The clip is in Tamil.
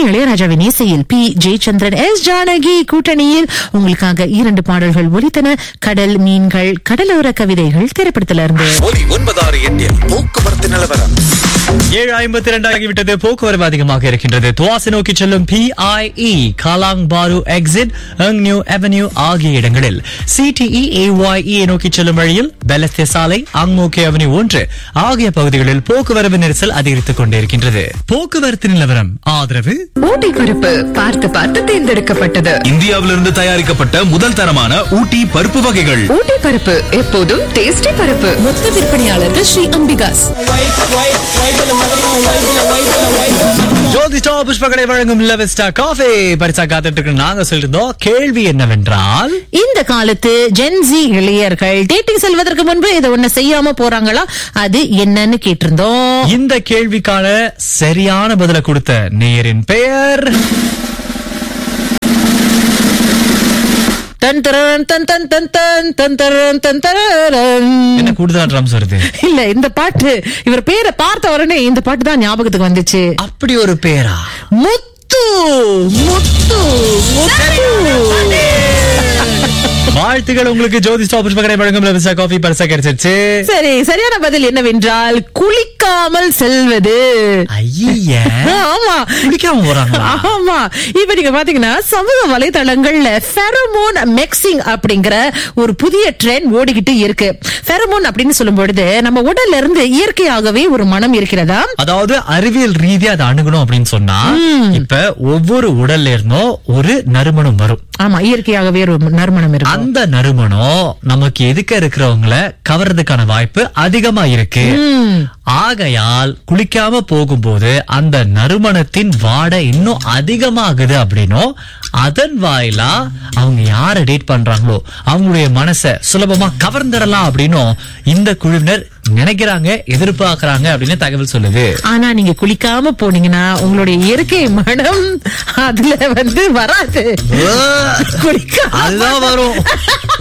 இளையராஜாவின் இசையில் பி ஜெயச்சந்திரன் எஸ் ஜானகி கூட்டணியில் உங்களுக்காக இரண்டு பாடல்கள் ஒலித்தன கடல் மீன்கள் கடலோர கவிதைகள் திரைப்படத்தில இருந்து ஒலி ஒன்பதாறு எட்டில் போக்குவரத்து நிலவரம் ஏழு ஐம்பத்தி இரண்டு ஆகிவிட்டது போக்குவரவு அதிகமாக இருக்கின்றது துவாசி நோக்கி செல்லும் பிஐஇ காலாங் பாரு எக்ஸிட் அங் நியூ அவென்யூ ஆகிய இடங்களில் சிடிஇ ஏஒய்இ நோக்கி செல்லும் வழியில் பெலஸ்தே சாலை அங்மோகே அவென்யூ ஒன்று ஆகிய பகுதிகளில் போக்குவரவு நெரிசல் அதிகரித்துக் கொண்டிருக்கின்றது போக்குவரத்து நிலவரம் ஆதரவு ஊட்டி பருப்பு பார்த்து பார்த்து தேர்ந்தெடுக்கப்பட்டது இந்தியாவிலிருந்து தயாரிக்கப்பட்ட முதல் தரமான ஊட்டி பருப்பு வகைகள் ஊட்டி பருப்பு எப்போதும் டேஸ்டி பருப்பு மொத்த விற்பனையாளர்கள் ஸ்ரீ அம்பிகாஸ் ஜோதிஷ்டா புஷ்பகடை வழங்கும் லெவஸ்டா காஃபே பரிசா காத்துட்டு இருக்கு நாங்க சொல்லிருந்தோம் கேள்வி என்னவென்றால் இந்த காலத்து ஜென்சி இளையர்கள் டேட்டிங் செல்வதற்கு முன்பு இதை ஒண்ணு செய்யாம போறாங்களா அது என்னன்னு கேட்டிருந்தோம் இந்த கேள்விக்கான சரியான பதில கொடுத்த நேயரின் பெயர் தன் தரன் தன் தன் தன் தன் தன் தரன் தன் தரன். என்ன கூடுதலா ட்ரம்ஸ் வருது இல்ல இந்த பாட்டு இவர் பேரை பார்த்த உடனே இந்த பாட்டு தான் ஞாபகத்துக்கு வந்துச்சு அப்படி ஒரு பேரா முத்து முத்து முத்து வாழ்த்துக்கள் உங்களுக்கு ஜோதிஷ்டா புஷ்பகடை வழங்கும் லெவஸ்டா காஃபி பரிசா கிடைச்சிருச்சு சரி சரியான பதில் என்னவென்றால் குளிக்காமல் செல்வது ஐய ஆமா குளிக்காம போறாங்களா ஆமா இப்ப நீங்க பாத்தீங்கன்னா சமூக வலைதளங்கள்ல ஃபெரமோன் மிக்சிங் அப்படிங்கிற ஒரு புதிய ட்ரெண்ட் ஓடிக்கிட்டு இருக்கு ஃபெரமோன் அப்படின்னு சொல்லும் பொழுது நம்ம உடல்ல இருந்து இயற்கையாகவே ஒரு மனம் இருக்கிறதா அதாவது அறிவியல் ரீதியா அதை அணுகணும் அப்படின்னு சொன்னா இப்ப ஒவ்வொரு உடல்ல இருந்தும் ஒரு நறுமணம் வரும் ஆமா இயற்கையாகவே ஒரு நறுமணம் இருக்கும் அந்த நறுமணம் நமக்கு எதுக்க இருக்கிறவங்கள கவர்றதுக்கான வாய்ப்பு அதிகமா இருக்கு ஆகையால் குளிக்காம போகும்போது அந்த நறுமணத்தின் வாடை இன்னும் அதிகமாகுது அப்படின்னும் அதன் வாயிலா அவங்க யார டேட் பண்றாங்களோ அவங்களுடைய மனசை சுலபமா கவர்ந்துடலாம் அப்படின்னும் இந்த குழுவினர் நினைக்கிறாங்க எதிர்பார்க்கறாங்க அப்படின்னு தகவல் சொல்லுது ஆனா நீங்க குளிக்காம போனீங்கன்னா உங்களுடைய இயற்கை மனம் அதுல வந்து வராது குளிக்காம அதுதான் வரும்